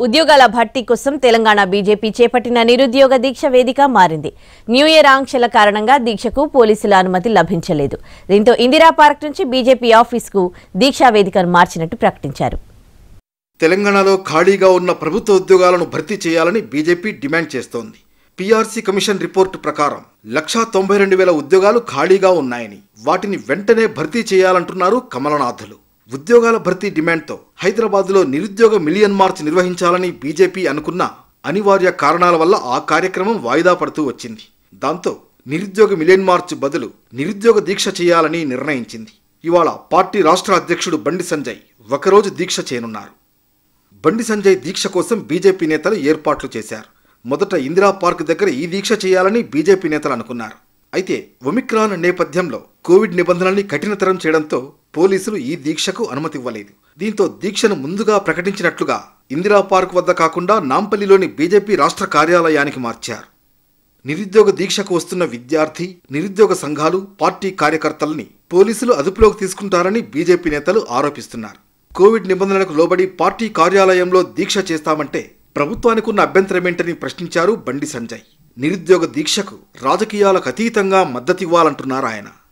ఉద్యోగాల భర్తీ కోసం తెలంగాణ బీజేపీ చేపట్టిన నిరుద్యోగ దీక్ష వేదిక మారింది న్యూ ఇయర్ ఆంక్షల కారణంగా దీక్షకు పోలీసుల అనుమతి లభించలేదు దీంతో ఇందిరా పార్క్ నుంచి బీజేపీ ఆఫీసుకు దీక్షా వేదికను మార్చినట్టు ప్రకటించారు తెలంగాణలో ఖాళీగా ఉన్న ప్రభుత్వ ఉద్యోగాలను భర్తీ చేయాలని బీజేపీ డిమాండ్ చేస్తోంది పీఆర్సీ కమిషన్ రిపోర్టు ప్రకారం లక్షా తొంభై రెండు వేల ఉద్యోగాలు ఖాళీగా ఉన్నాయని వాటిని వెంటనే భర్తీ చేయాలంటున్నారు కమలనాథులు ఉద్యోగాల భర్తీ డిమాండ్తో హైదరాబాద్లో నిరుద్యోగ మిలియన్ మార్చ్ నిర్వహించాలని బీజేపీ అనుకున్న అనివార్య కారణాల వల్ల ఆ కార్యక్రమం వాయిదా పడుతూ వచ్చింది దాంతో నిరుద్యోగ మిలియన్ మార్చ్ బదులు నిరుద్యోగ దీక్ష చేయాలని నిర్ణయించింది ఇవాళ పార్టీ రాష్ట్ర అధ్యక్షుడు బండి సంజయ్ ఒకరోజు దీక్ష చేయనున్నారు బండి సంజయ్ దీక్ష కోసం బీజేపీ నేతలు ఏర్పాట్లు చేశారు మొదట ఇందిరా పార్క్ దగ్గర ఈ దీక్ష చేయాలని బీజేపీ నేతలు అనుకున్నారు అయితే ఒమిక్రాన్ నేపథ్యంలో కోవిడ్ నిబంధనల్ని కఠినతరం చేయడంతో పోలీసులు ఈ దీక్షకు అనుమతి ఇవ్వలేదు దీంతో దీక్షను ముందుగా ప్రకటించినట్లుగా ఇందిరా పార్క్ వద్ద కాకుండా నాంపల్లిలోని బీజేపీ రాష్ట్ర కార్యాలయానికి మార్చారు నిరుద్యోగ దీక్షకు వస్తున్న విద్యార్థి నిరుద్యోగ సంఘాలు పార్టీ కార్యకర్తల్ని పోలీసులు అదుపులోకి తీసుకుంటారని బీజేపీ నేతలు ఆరోపిస్తున్నారు కోవిడ్ నిబంధనలకు లోబడి పార్టీ కార్యాలయంలో దీక్ష చేస్తామంటే ప్రభుత్వానికి ఉన్న అభ్యంతరమేంటని ప్రశ్నించారు బండి సంజయ్ నిరుద్యోగ దీక్షకు రాజకీయాలకు అతీతంగా మద్దతివ్వాలంటున్నారు ఆయన